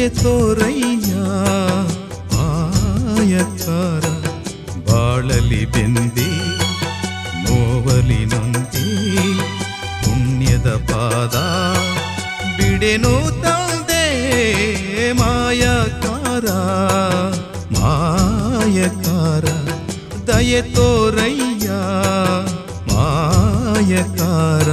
ದಯೆ ತೋರಯ್ಯ ಮಾಯಕಾರ ಬಾಳಲಿ ಬೆಂದಿ ನೋವಲಿ ನೊಂದಿ ಪುಣ್ಯದ ಪಾದ ಬಿಡೆನು ತಂದೆ ಮಾಯಕಾರ ಮಾಯಕಾರ ದಯೆ ತೋರಯ್ಯ ಮಾಯಕಾರ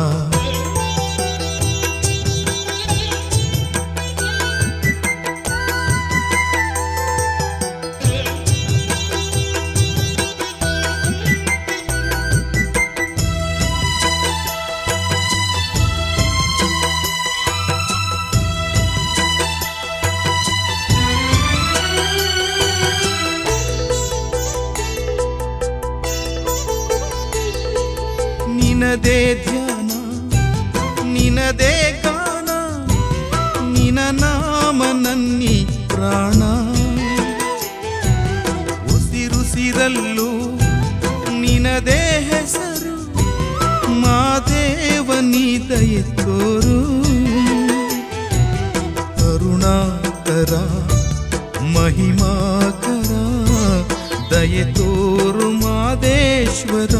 ನಿನದೇ ಧ್ಯಾನ ನಿನದೇ ಗಾನ ನಿನ ನಾಮ ನನ್ನಿ ಪ್ರಾಣ ಉಸಿರುಸಿರಲ್ಲೂ ನಿನದೇ ಹೆಸರು ಮಾದೇವ ನೀ ದಯೆ ತೋರು ಕರುಣಾಕರ ಮಹಿಮಾಕರ ದಯೆ ತೋರು ಮಾದೇಶ್ವರ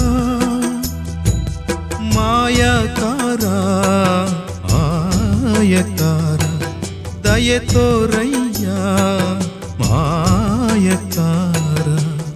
ಮಾಯಕಾರ ಆಯಕಾರ ದಯೆ ತೋರಯ್ಯ ಮಾಯಕಾರ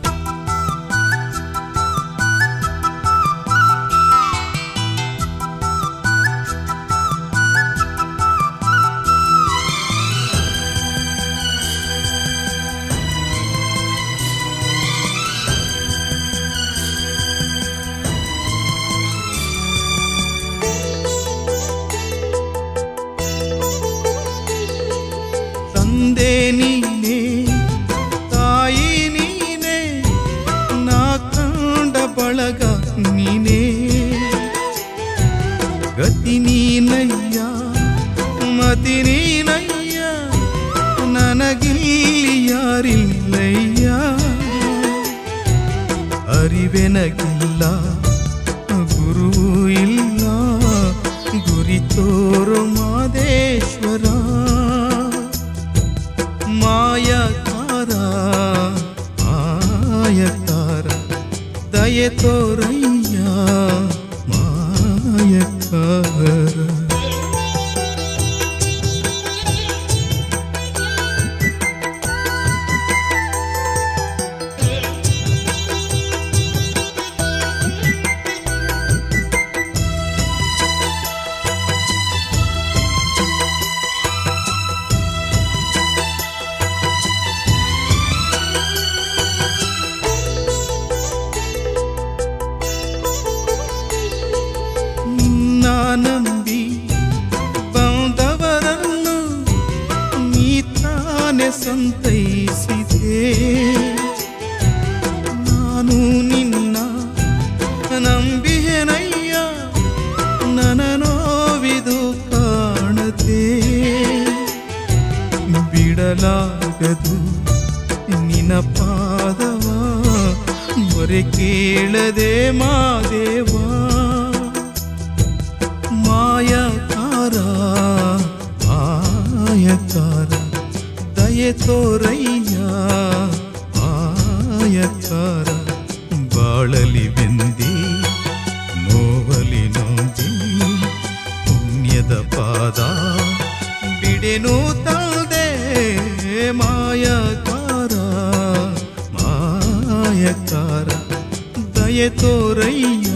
ತಂದೆ ನೀನೆ ತಾಯಿ ನೀನೆ ನಾ ಕಂಡ ಬಳಗ ನೀನೇ ಗತಿ ನೀನಯ್ಯ ಮತಿ ನೀನಯ್ಯ ನನಗಿಲ್ಲಿ ಯಾರಿಲ್ಲಯ್ಯ ಅರಿವೆನಗಿಲ್ಲ ಗುರು ಇಲ್ಲ ಗುರಿ ತೋರು ಮಾದೇಶ್ವರ ಮಾಯಕಾರ ಆಯಕಾರ ದಯೆ ತೋರಯ್ಯ ಮಾಯಕಾರ ನಿನ್ನ ನಂಬಿ ಬಂದವರನ್ನು ನೀ ತಾನೆ ಸಂತೈಸಿದೆ ನಾನು ನಿನ್ನ ನಂಬಿಹೆನಯ್ಯ ನನ ನೋವಿದು ಕಾಣದೆ ಬಿಡಲಾಗದು ನಿನ ಪಾದವ ಮೊರೆ ಕೇಳದೆ ಮಾದೇವಾ ಮಾಯಕಾರ ಮಾಯಕಾರ ದಯೆ ತೋರಯ್ಯ ಮಾಯಕಾರ ಬಾಳಲಿ ಬೆಂದಿ ನೋವಲಿ ನೊಂದಿ ಪುಣ್ಯದ ಪಾದ ಬಿಡೆನು ತಂದೆ ಮಾಯಕಾರ ಮಾಯಕಾರ ದಯೆ ತೋರಯ್ಯ